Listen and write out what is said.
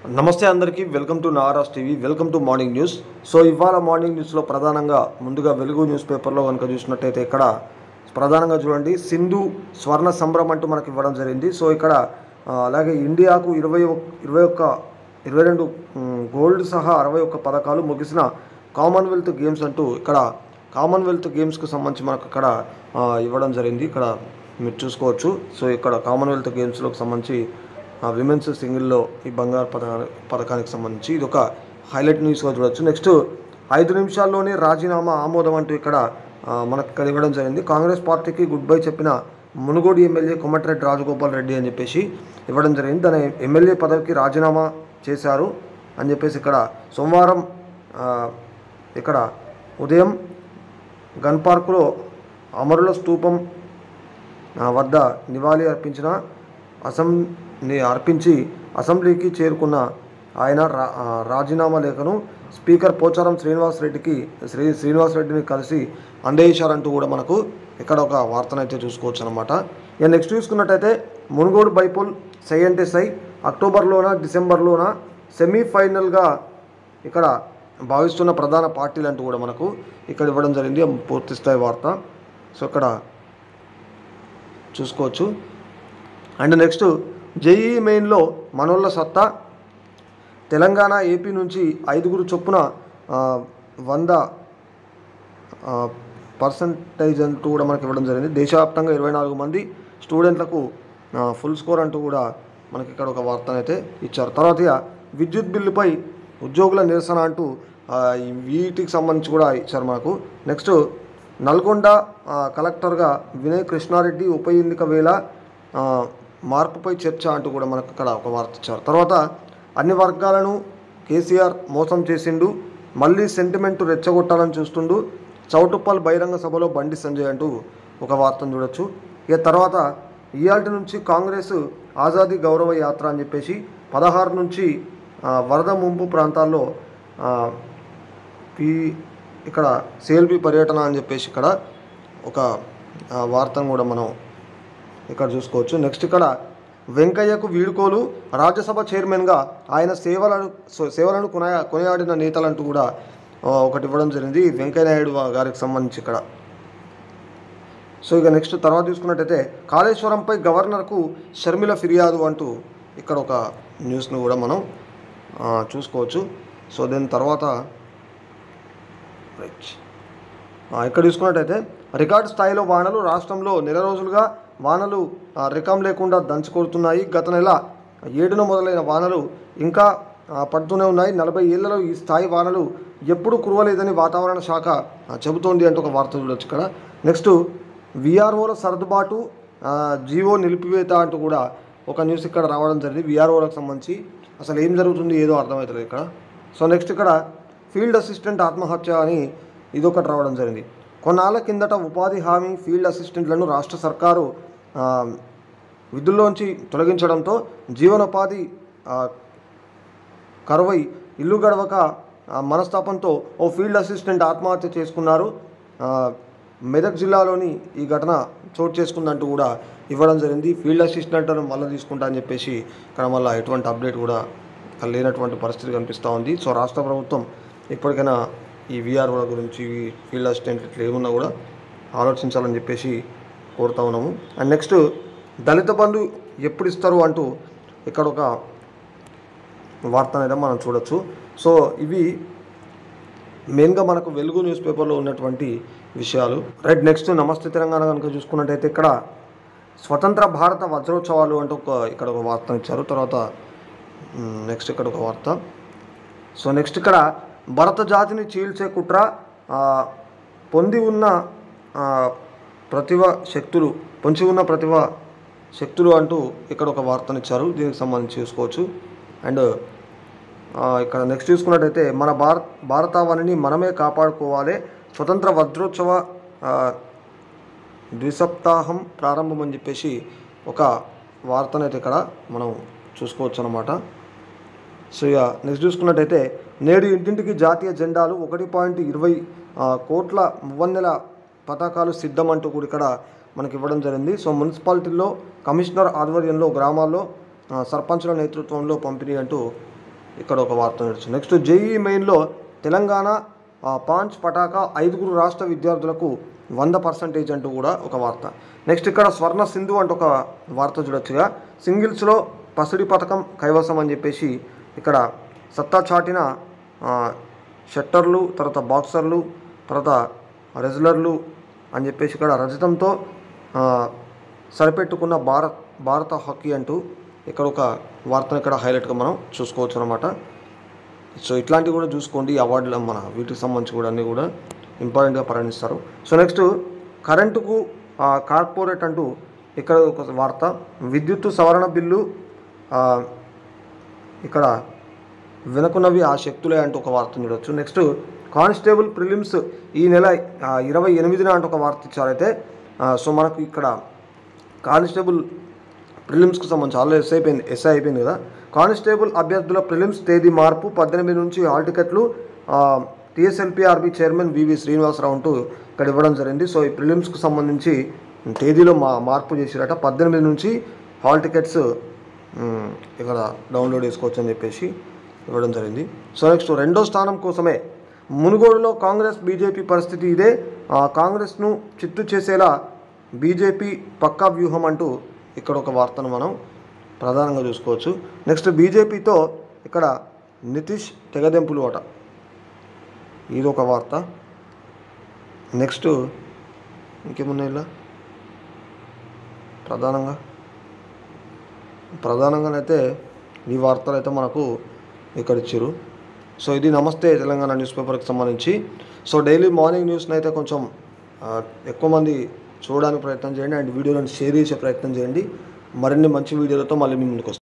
నమస్తే అందరికీ welcome to Naras TV welcome to morning news so ఇవాళ మార్నింగ్ న్యూస్లో ప్రధానంగా ముందుగా వెలుగు న్యూస్ పేపర్లో కనుక చూసినట్టయితే ఇక్కడ ప్రధానంగా చూడండి సింధు స్వర్ణ సంబరం అంటూ మనకి ఇవ్వడం జరిగింది సో ఇక్కడ ఆ, అలాగే ఇండియాకు ఇరవై ఒక్- ఇరవై ఒక్క ఇరవై రెండు మ్, గోల్డ్ సహా అరవై ఒక్క పథకాలు ముగిసిన కామన్వెల్త్ గేమ్స్ అంటూ ఇక్కడ కామన్వెల్త్ గేమ్స్కి సంబంధించి మనకు ఇక్కడ ఆ, ఇవ్వడం జరిగింది ఇక్కడ మీరు చూసుకోవచ్చు సో ఇక్కడ కామన్వెల్త్ గేమ్స్లోకి సంబంధించి ఆ విమెన్స్ సింగిల్లో ఈ బంగారు పథకా పథకానికి సంబంధించి ఇది ఒక హైలైట్ న్యూస్గా చూడొచ్చు నెక్స్ట్ ఐదు నిమిషాల్లోనే రాజీనామా ఆమోదం అంటూ ఇక్కడ ఆ, మనకు ఇక్కడ ఇవ్వడం జరిగింది కాంగ్రెస్ పార్టీకి గుడ్ బై చెప్పిన మునుగోడు ఎమ్మెల్యే కొమటిరెడ్డి రాజగోపాల్ రెడ్డి అని చెప్పేసి ఇవ్వడం జరిగింది తన ఎమ్మెల్యే పదవికి రాజీనామా చేశారు అని చెప్పేసి ఇక్కడ సోమవారం ఆ, ఇక్కడ ఉదయం గన్ పార్కులో అమరుల స్తూపం ఆ, వద్ద నివాళి అర్పించిన అసెంబ్లీ అర్పించి అసెంబ్లీకి చేరుకున్న ఆయన రా ఆ, రాజీనామా లేఖను స్పీకర్ పోచారం శ్రీనివాస్ రెడ్డికి శ్రీ శ్రీనివాస్ రెడ్డిని కలిసి అందజేశారంటూ కూడా మనకు ఇక్కడ ఒక వార్తనైతే చూసుకోవచ్చు అనమాట ఇక నెక్స్ట్ చూసుకున్నట్టయితే మునుగోడు బైపోల్ సైఎన్టీఎస్ఐ అక్టోబర్లోన డిసెంబర్లోన సెమీఫైనల్గా ఇక్కడ భావిస్తున్న ప్రధాన పార్టీలు అంటూ కూడా మనకు ఇక్కడ ఇవ్వడం జరిగింది పూర్తి స్థాయి వార్త సో ఇక్కడ చూసుకోవచ్చు అండ్ నెక్స్ట్ జేఈ మెయిన్లో మనోళ్ళ సత్తా తెలంగాణ ఏపీ నుంచి ఐదుగురు చొప్పున ఆ, వంద ఆ, పర్సంటేజ్ అంటూ కూడా మనకి ఇవ్వడం జరిగింది దేశవ్యాప్తంగా ఇరవై నాలుగు మంది స్టూడెంట్లకు ఆ, ఫుల్ స్కోర్ అంటూ కూడా మనకి ఇక్కడ ఒక వార్తనైతే ఇచ్చారు తర్వాత ఇక విద్యుత్ బిల్లుపై ఉద్యోగుల నిరసన అంటూ ఆ, ఈ వీటికి సంబంధించి కూడా ఇచ్చారు మనకు నెక్స్ట్ నల్గొండ ఆ, కలెక్టర్గా వినయ్ కృష్ణారెడ్డి ఉప ఎన్నిక వేళ ఆ, మార్పుపై చర్చ అంటూ కూడా మనకు ఇక్కడ ఒక వార్త ఇచ్చారు తర్వాత అన్ని వర్గాలను కేసీఆర్ మోసం చేసిండు మళ్ళీ సెంటిమెంట్ రెచ్చగొట్టాలని చూస్తుండు చౌటుప్పల్ బహిరంగ సభలో బండి సంజయ్ అంటూ ఒక వార్తను చూడొచ్చు ఇక తర్వాత ఇయాల్టి నుంచి కాంగ్రెస్ ఆజాదీ గౌరవ యాత్ర అని చెప్పేసి పదహారు నుంచి ఆ, వరద ముంపు ప్రాంతాల్లో ఆ, ఈ ఇక్కడ సేల్బీ పర్యటన అని చెప్పేసి ఇక్కడ ఒక ఆ, వార్తను కూడా మనం ఇక్కడ చూసుకోవచ్చు నెక్స్ట్ ఇక్కడ వెంకయ్యకు వీడుకోలు రాజ్యసభ చైర్మన్గా ఆయన సేవలను సో- సేవలను కొనయా కొనియాడిన నేతలంటూ కూడా ఆ, ఒకటి ఇవ్వడం జరిగింది వెంకయ్య నాయుడు గారికి సంబంధించి ఇక్కడ సో ఇక నెక్స్ట్ తర్వాత చూసుకున్నట్టయితే కాళేశ్వరంపై గవర్నర్కు షర్మిల ఫిర్యాదు అంటూ ఇక్కడ ఒక న్యూస్ను కూడా మనం ఆ, చూసుకోవచ్చు సో దీని తర్వాత రైట్ ఆ, ఇక్కడ చూసుకున్నట్టయితే రికార్డు స్థాయిలో వానలు రాష్ట్రంలో నెల రోజులుగా వానలు ఆ, రికం లేకుండా దంచుకొడుతున్నాయి గత నెల ఏడున మొదలైన వానలు ఇంకా ఆ, పడుతూనే ఉన్నాయి నలభై ఏళ్లలో ఈ స్థాయి వానలు ఎప్పుడు కురవలేదని వాతావరణ శాఖ ఆ, చెబుతోంది అంటూ ఒక వార్త చూడొచ్చు ఇక్కడ నెక్స్ట్ విఆర్ఓల సర్దుబాటు ఆ, జీవో నిలిపివేత అంటూ కూడా ఒక న్యూస్ ఇక్కడ రావడం జరిగింది విఆర్ఓలకు సంబంధించి అసలు ఏం జరుగుతుంది ఏదో అర్థమవుతలేదు ఇక్కడ సో నెక్స్ట్ ఇక్కడ ఫీల్డ్ అసిస్టెంట్ ఆత్మహత్య అని ఇదొకటి రావడం జరిగింది కొన్నాళ్ళ కిందట ఉపాధి హామీ ఫీల్డ్ అసిస్టెంట్లను రాష్ట్ర సర్కారు ఆ, విధుల్లోంచి తొలగించడంతో జీవనోపాధి ఆ, కరువై ఇల్లు గడవక ఆ, మనస్తాపంతో ఓ ఫీల్డ్ అసిస్టెంట్ ఆత్మహత్య చేసుకున్నారు ఆ, మెదక్ జిల్లాలోని ఈ ఘటన చోటు చేసుకుందంటూ కూడా ఇవ్వడం జరిగింది ఫీల్డ్ అసిస్టెంట్ మళ్ళీ తీసుకుంటా అని చెప్పేసి ఇక్కడ మళ్ళీ ఎటువంటి అప్డేట్ కూడా ఇక్కడ లేనటువంటి పరిస్థితి కనిపిస్తూ ఉంది సో రాష్ట్ర ప్రభుత్వం ఇప్పటికైనా ఈ విఆర్ఓల గురించి ఈ ఫీల్డ్ అసిస్టెంట్ ఇట్లా ఏమున్నా కూడా ఆలోచించాలని చెప్పేసి కోరుతా ఉన్నాము అండ్ నెక్స్ట్ దళిత బంధు ఎప్పుడు ఇస్తారు అంటూ ఇక్కడ ఒక వార్త అనేది మనం చూడొచ్చు సో ఇవి మెయిన్గా మనకు వెలుగు న్యూస్ పేపర్లో ఉన్నటువంటి విషయాలు రైట్ నెక్స్ట్ నమస్తే తెలంగాణ కనుక చూసుకున్నట్టయితే ఇక్కడ స్వతంత్ర భారత వజ్రోత్సవాలు అంటూ ఒక ఇక్కడ ఒక వార్త ఇచ్చారు తర్వాత నెక్స్ట్ ఇక్కడ ఒక వార్త సో నెక్స్ట్ ఇక్కడ భరత జాతిని చీల్చే కుట్ర ఆ, పొంది ఉన్న ఆ, ప్రతిభ శక్తులు పొంచి ఉన్న ప్రతిభ శక్తులు అంటూ ఇక్కడ ఒక వార్తనిచ్చారు దీనికి సంబంధించి చూసుకోవచ్చు అండ్ ఆ, ఇక్కడ నెక్స్ట్ చూసుకున్నట్టయితే మన భారత్ భారతావనిని మనమే కాపాడుకోవాలి స్వతంత్ర వజ్రోత్సవ ఆ, ద్విసప్తాహం ప్రారంభం అని చెప్పేసి ఒక వార్తనైతే ఇక్కడ మనం చూసుకోవచ్చు అనమాట సో ఇక నెక్స్ట్ చూసుకున్నట్టయితే నేడు ఇంటింటికి జాతీయ జెండాలు ఒకటి పాయింట్ ఇరవై ఆ, కోట్ల మువ్వన్నెల పతాకాలు సిద్ధం అంటూ కూడా ఇక్కడ మనకి ఇవ్వడం జరిగింది సో మున్సిపాలిటీల్లో కమిషనర్ ఆధ్వర్యంలో గ్రామాల్లో ఆ, సర్పంచుల నేతృత్వంలో పంపిణీ అంటూ ఇక్కడ ఒక వార్త నడుస్తుంది నెక్స్ట్ జేఈ మెయిన్లో తెలంగాణ ఆ, పాంచ్ పటాకా ఐదుగురు రాష్ట్ర విద్యార్థులకు వంద పర్సెంటేజ్ అంటూ కూడా ఒక వార్త నెక్స్ట్ ఇక్కడ స్వర్ణ సింధు అంటూ ఒక వార్త చూడొచ్చుగా సింగిల్స్లో పసిడి పథకం కైవసం అని చెప్పేసి ఇక్కడ సత్తా చాటిన ఆ, షట్టర్లు తర్వాత బాక్సర్లు తర్వాత రెజ్లర్లు అని చెప్పేసి ఇక్కడ రజతంతో ఆ, సరిపెట్టుకున్న భారత్ భారత హాకీ అంటూ ఇక్కడ ఒక వార్తను ఇక్కడ హైలైట్గా మనం చూసుకోవచ్చు అనమాట సో ఇట్లాంటివి కూడా చూసుకోండి ఈ అవార్డులు మన వీటికి సంబంధించి కూడా అన్నీ కూడా ఇంపార్టెంట్గా పరిగణిస్తారు సో నెక్స్ట్ కరెంటుకు ఆ, కార్పొరేట్ అంటూ ఇక్కడ ఒక వార్త విద్యుత్తు సవరణ బిల్లు ఆ, ఇక్కడ వెనుకున్నవి ఆ శక్తులే అంటూ ఒక వార్త చూడొచ్చు నెక్స్ట్ కానిస్టేబుల్ ప్రిలిమ్స్ ఈ నెల ఆ, ఇరవై ఎనిమిదిన అంటూ ఒక వార్త ఇచ్చారైతే ఆ, సో మనకు ఇక్కడ కానిస్టేబుల్ ప్రిలిమ్స్కి సంబంధించి ఆల్రెడీ ఎస్ఐ అయిపోయింది ఎస్ఐ అయిపోయింది కదా కానిస్టేబుల్ అభ్యర్థుల ప్రిలిమ్స్ తేదీ మార్పు పద్దెనిమిది నుంచి హాల్ టికెట్లు టీఎస్ఎల్పిఆర్బి చైర్మన్ వివి శ్రీనివాసరావు అంటూ ఇక్కడ ఇవ్వడం జరిగింది సో ఈ ప్రిలిమ్స్కి సంబంధించి తేదీలో మా మార్పు చేసిరట పద్దెనిమిది నుంచి హాల్ టికెట్స్ ఉమ్, ఇక్కడ డౌన్లోడ్ చేసుకోవచ్చు అని చెప్పేసి ఇవ్వడం జరిగింది సో నెక్స్ట్ రెండో స్థానం కోసమే మునుగోడులో కాంగ్రెస్ బీజేపీ పరిస్థితి ఇదే ఆ, కాంగ్రెస్ను చిత్తు చేసేలా బీజేపీ పక్కా వ్యూహం అంటూ ఇక్కడ ఒక వార్తను మనం ప్రధానంగా చూసుకోవచ్చు నెక్స్ట్ బీజేపీతో ఇక్కడ నితీష్ తెగదెంపులు అట ఇది ఒక వార్త నెక్స్ట్ ఇంకేమున్నాయి ఇలా ప్రధానంగా ప్రధానంగానైతే ఈ వార్తలు అయితే మనకు ఇక్కడ ఇచ్చారు సో ఇది నమస్తే తెలంగాణ న్యూస్ పేపర్కి సంబంధించి సో డైలీ మార్నింగ్ న్యూస్ని అయితే కొంచెం ఆ, ఎక్కువ మంది చూడడానికి ప్రయత్నం చేయండి అండ్ వీడియోలను షేర్ చేసే ప్రయత్నం చేయండి మరిన్ని మంచి వీడియోలతో మళ్ళీ మీ ముందుకు వస్తాం